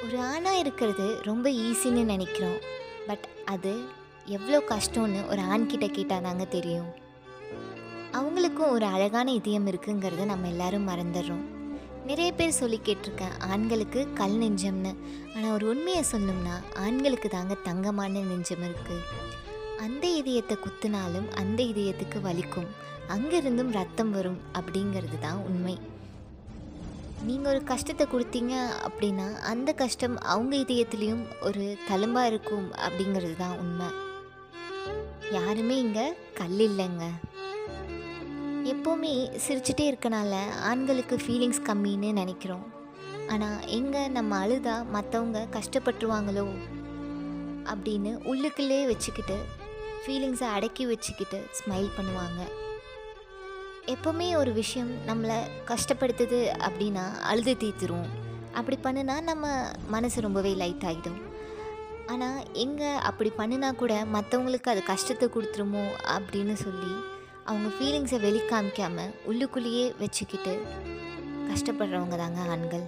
ஒரு ஆணாக இருக்கிறது ரொம்ப ஈஸின்னு நினைக்கிறோம் பட் அது எவ்வளோ கஷ்டம்னு ஒரு ஆண்கிட்ட கேட்டால் தாங்க தெரியும் அவங்களுக்கும் ஒரு அழகான இதயம் இருக்குங்கிறத நம்ம எல்லாரும் மறந்துடுறோம் நிறைய பேர் சொல்லி கேட்டிருக்கேன் ஆண்களுக்கு கல் நெஞ்சம்னு ஆனால் ஒரு உண்மையை சொல்லணும்னா ஆண்களுக்கு தாங்க தங்கமான நெஞ்சம் இருக்குது அந்த இதயத்தை குத்துனாலும் அந்த இதயத்துக்கு வலிக்கும் அங்கிருந்தும் ரத்தம் வரும் அப்படிங்கிறது தான் உண்மை நீங்கள் ஒரு கஷ்டத்தை கொடுத்தீங்க அப்படின்னா அந்த கஷ்டம் அவங்க இதயத்துலேயும் ஒரு தழும்பாக இருக்கும் அப்படிங்கிறது தான் உண்மை யாருமே இங்கே கல் இல்லைங்க எப்போவுமே சிரிச்சிட்டே இருக்கனால ஆண்களுக்கு ஃபீலிங்ஸ் கம்மின்னு நினைக்கிறோம் ஆனால் எங்கே நம்ம அழுதா மற்றவங்க கஷ்டப்பட்டுருவாங்களோ அப்படின்னு உள்ளுக்குள்ளே வச்சுக்கிட்டு ஃபீலிங்ஸை அடக்கி வச்சுக்கிட்டு ஸ்மைல் பண்ணுவாங்க எப்போவுமே ஒரு விஷயம் நம்மளை கஷ்டப்படுத்துது அப்படின்னா அழுது தீர்த்துருவோம் அப்படி பண்ணுனா நம்ம மனசு ரொம்பவே லைட் ஆகிடும் ஆனால் எங்கே அப்படி பண்ணினா கூட மற்றவங்களுக்கு அது கஷ்டத்தை கொடுத்துருமோ அப்படின்னு சொல்லி அவங்க ஃபீலிங்ஸை வெளிக்காமிக்காமல் உள்ளுக்குள்ளேயே வச்சுக்கிட்டு கஷ்டப்படுறவங்க தாங்க ஆண்கள்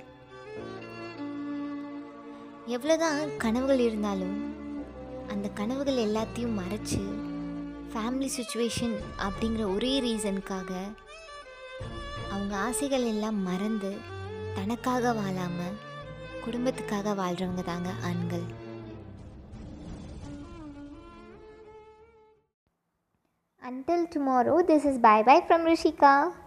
எவ்வளோதான் கனவுகள் இருந்தாலும் அந்த கனவுகள் எல்லாத்தையும் மறைச்சு ஃபேமிலி சுச்சுவேஷன் அப்படிங்கிற ஒரே ரீசனுக்காக அவங்க ஆசைகள் எல்லாம் மறந்து தனக்காக வாழாமல் குடும்பத்துக்காக வாழ்கிறவங்க தாங்க ஆண்கள் Until tomorrow, this is bye bye from Rishika.